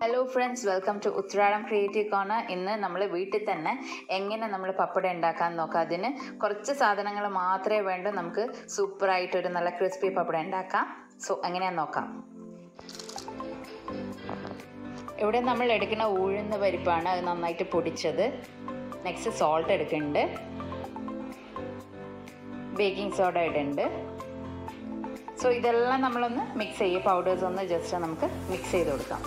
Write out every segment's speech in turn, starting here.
Hello friends welcome to Uthradam creative corner ഇന്ന് നമ്മൾ വീട്ടിൽ തന്നെ എങ്ങനെ നമ്മൾ പപ്പട ഉണ്ടാക്കാൻ നോക്കാം അതിന് കുറച്ച് സാധനങ്ങൾ മാത്രമേ വേണ്ടൂ നമുക്ക് സൂപ്പറായിട്ടൊരു നല്ല ക്രിസ്പി പപ്പട ഉണ്ടാക്കാം സോ എങ്ങനെയാന്ന് നോക്കാം ഇവിടെ നമ്മൾ എടുക്കുന്ന ഉഴുന്ന് പരിപ്പാണ് അത് നന്നായിട്ട് പൊടിച്ചത് നെക്സ്റ്റ് സോൾട്ട് എടുക്കുന്നുണ്ട് ബേക്കിംഗ് സോഡ ഇടുന്നുണ്ട് സോ ഇതെല്ലാം നമ്മളൊന്ന് മിക്സ് ചെയ്യുക പൗഡേഴ്സ് ഒന്ന് ജസ്റ്റ് നമുക്ക് മിക്സ് ചെയ്ത് കൊടുക്കാം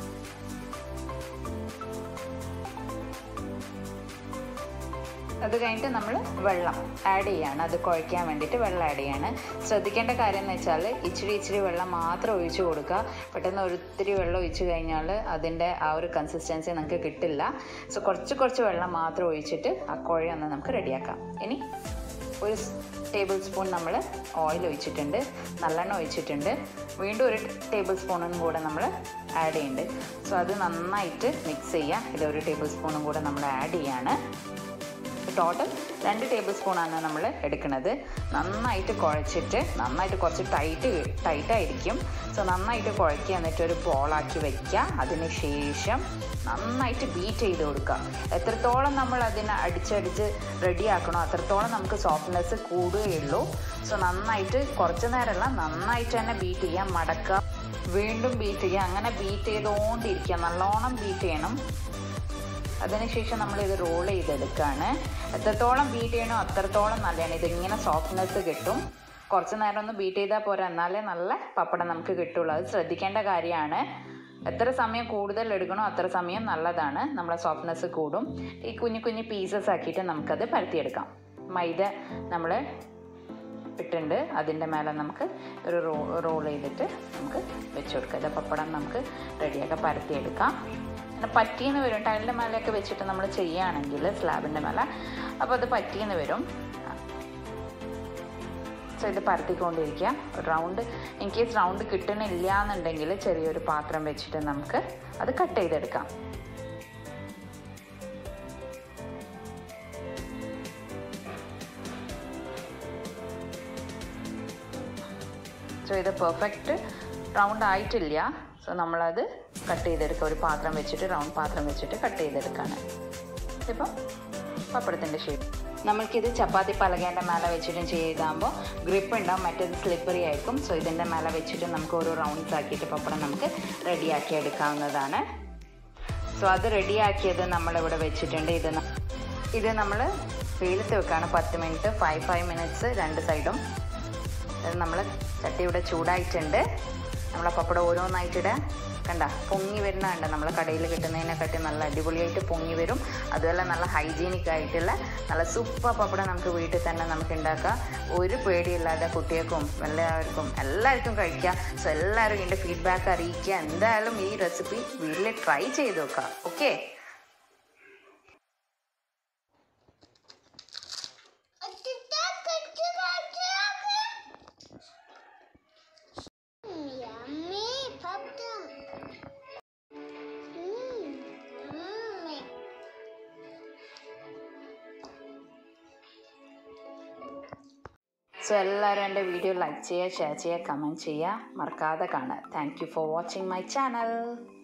അത് കഴിഞ്ഞിട്ട് നമ്മൾ വെള്ളം ആഡ് ചെയ്യാണ് അത് കുഴയ്ക്കാൻ വേണ്ടിയിട്ട് വെള്ളം ആഡ് ചെയ്യാണ് ശ്രദ്ധിക്കേണ്ട കാര്യം എന്ന് വെച്ചാൽ ഇച്ചിരി ഇച്ചിരി വെള്ളം മാത്രം ഒഴിച്ച് കൊടുക്കുക പെട്ടെന്ന് ഒത്തിരി വെള്ളം ഒഴിച്ച് കഴിഞ്ഞാൽ അതിൻ്റെ ആ ഒരു കൺസിസ്റ്റൻസി നമുക്ക് കിട്ടില്ല സോ കുറച്ച് കുറച്ച് വെള്ളം മാത്രം ഒഴിച്ചിട്ട് ആ കുഴയൊന്ന് നമുക്ക് റെഡിയാക്കാം ഇനി ഒരു ടേബിൾ സ്പൂൺ നമ്മൾ ഓയിൽ ഒഴിച്ചിട്ടുണ്ട് നല്ലെണ്ണ ഒഴിച്ചിട്ടുണ്ട് വീണ്ടും ഒരു ടേബിൾ സ്പൂണും കൂടെ നമ്മൾ ആഡ് ചെയ്യുന്നുണ്ട് സോ അത് നന്നായിട്ട് മിക്സ് ചെയ്യുക ഇത് ഒരു ടേബിൾ സ്പൂണും കൂടെ നമ്മൾ ആഡ് ചെയ്യാണ് ടോട്ടൽ രണ്ട് ടേബിൾ സ്പൂണാണ് നമ്മൾ എടുക്കുന്നത് നന്നായിട്ട് കുഴച്ചിട്ട് നന്നായിട്ട് കുറച്ച് ടൈറ്റ് ടൈറ്റായിരിക്കും സോ നന്നായിട്ട് കുഴക്കുക എന്നിട്ട് ഒരു ബോളാക്കി വയ്ക്കുക അതിന് ശേഷം നന്നായിട്ട് ബീറ്റ് ചെയ്ത് കൊടുക്കുക എത്രത്തോളം നമ്മൾ അതിനെ അടിച്ചടിച്ച് റെഡിയാക്കണോ അത്രത്തോളം നമുക്ക് സോഫ്റ്റ്നെസ് കൂടുകയുള്ളൂ സോ നന്നായിട്ട് കുറച്ച് നേരമല്ല നന്നായിട്ട് തന്നെ ബീറ്റ് ചെയ്യാം മടക്കുക വീണ്ടും ബീറ്റ് ചെയ്യുക അങ്ങനെ ബീറ്റ് ചെയ്തുകൊണ്ടിരിക്കുക നല്ലോണം ബീറ്റ് ചെയ്യണം അതിനുശേഷം നമ്മൾ ഇത് റോൾ ചെയ്തെടുക്കുകയാണ് എത്രത്തോളം ബീറ്റ് ചെയ്യണോ അത്രത്തോളം നല്ലതാണ് ഇതിങ്ങനെ സോഫ്റ്റ്നെസ് കിട്ടും കുറച്ച് നേരം ഒന്ന് ബീറ്റ് ചെയ്താൽ പോരാ എന്നാലേ നല്ല പപ്പടം നമുക്ക് കിട്ടുള്ളൂ അത് ശ്രദ്ധിക്കേണ്ട കാര്യമാണ് എത്ര സമയം കൂടുതൽ എടുക്കണോ അത്ര സമയം നല്ലതാണ് നമ്മളെ സോഫ്റ്റ്നെസ് കൂടും ഈ കുഞ്ഞു കുഞ്ഞു പീസസ് ആക്കിയിട്ട് നമുക്കത് പരത്തിയെടുക്കാം മൈദ നമ്മൾ ഇട്ടുണ്ട് അതിൻ്റെ മേലെ നമുക്ക് ഒരു റോ റോൾ ചെയ്തിട്ട് നമുക്ക് വെച്ച് കൊടുക്കാം ഇത് പപ്പടം നമുക്ക് റെഡിയാക്കാം പരത്തിയെടുക്കാം പിന്നെ പറ്റിയെന്ന് വരും ടൈലിൻ്റെ മേലെയൊക്കെ വെച്ചിട്ട് നമ്മൾ ചെയ്യുകയാണെങ്കിൽ സ്ലാബിൻ്റെ മേലെ അപ്പോൾ അത് പറ്റിയെന്ന് വരും സോ ഇത് പരത്തിക്കൊണ്ടിരിക്കുക റൗണ്ട് ഇൻ കേസ് റൗണ്ട് കിട്ടണില്ല എന്നുണ്ടെങ്കിൽ ചെറിയൊരു പാത്രം വെച്ചിട്ട് നമുക്ക് അത് കട്ട് ചെയ്തെടുക്കാം സോ ഇത് പെർഫെക്റ്റ് റൗണ്ട് ആയിട്ടില്ല സോ നമ്മളത് കട്ട് ചെയ്തെടുക്കുക ഒരു പാത്രം വെച്ചിട്ട് റൗണ്ട് പാത്രം വെച്ചിട്ട് കട്ട് ചെയ്തെടുക്കുകയാണ് ഇതിപ്പോൾ പപ്പടത്തിൻ്റെ ഷേപ്പ് നമ്മൾക്കിത് ചപ്പാത്തി പലകേൻ്റെ മേലെ വെച്ചിട്ടും ചെയ്താകുമ്പോൾ ഗ്രിപ്പ് ഉണ്ടാവും മറ്റേത് സ്ലിപ്പറി ആയിരിക്കും സോ ഇതിൻ്റെ മേലെ വെച്ചിട്ട് നമുക്ക് ഓരോ റൗണ്ട്സ് ആക്കിയിട്ട് പപ്പടം നമുക്ക് റെഡിയാക്കി എടുക്കാവുന്നതാണ് സോ അത് റെഡിയാക്കിയത് നമ്മളിവിടെ വെച്ചിട്ടുണ്ട് ഇത് ഇത് നമ്മൾ വെയിലത്ത് വെക്കുകയാണ് പത്ത് മിനിറ്റ് ഫൈവ് ഫൈവ് മിനിറ്റ്സ് രണ്ട് സൈഡും അത് നമ്മൾ ചട്ടി ഇവിടെ ചൂടായിട്ടുണ്ട് നമ്മളെ പപ്പടം ഓരോന്നായിട്ടിടെ കണ്ട പൊങ്ങി വരുന്ന കണ്ട നമ്മൾ കടയിൽ കിട്ടുന്നതിനെക്കാട്ടി നല്ല അടിപൊളിയായിട്ട് പൊങ്ങി വരും അതുപോലെ നല്ല ഹൈജീനിക് ആയിട്ടുള്ള നല്ല സൂപ്പർ പപ്പടം നമുക്ക് വീട്ടിൽ തന്നെ നമുക്ക് ഉണ്ടാക്കാം ഒരു പേടിയില്ലാതെ കുട്ടികൾക്കും എല്ലാവർക്കും എല്ലാവർക്കും കഴിക്കാം സോ എല്ലാവരും ഇതിൻ്റെ ഫീഡ്ബാക്ക് അറിയിക്കുക എന്തായാലും ഈ റെസിപ്പി വീട്ടിൽ ട്രൈ ചെയ്ത് നോക്കാം okay Yummy popcorn. Mmm, yummy. So എല്ലാവരും എൻ്റെ വീഡിയോ ലൈക്ക് ചെയ്യുക ഷെയർ ചെയ്യുക കമൻറ്റ് ചെയ്യുക മറക്കാതെ കാണുക thank you for watching my channel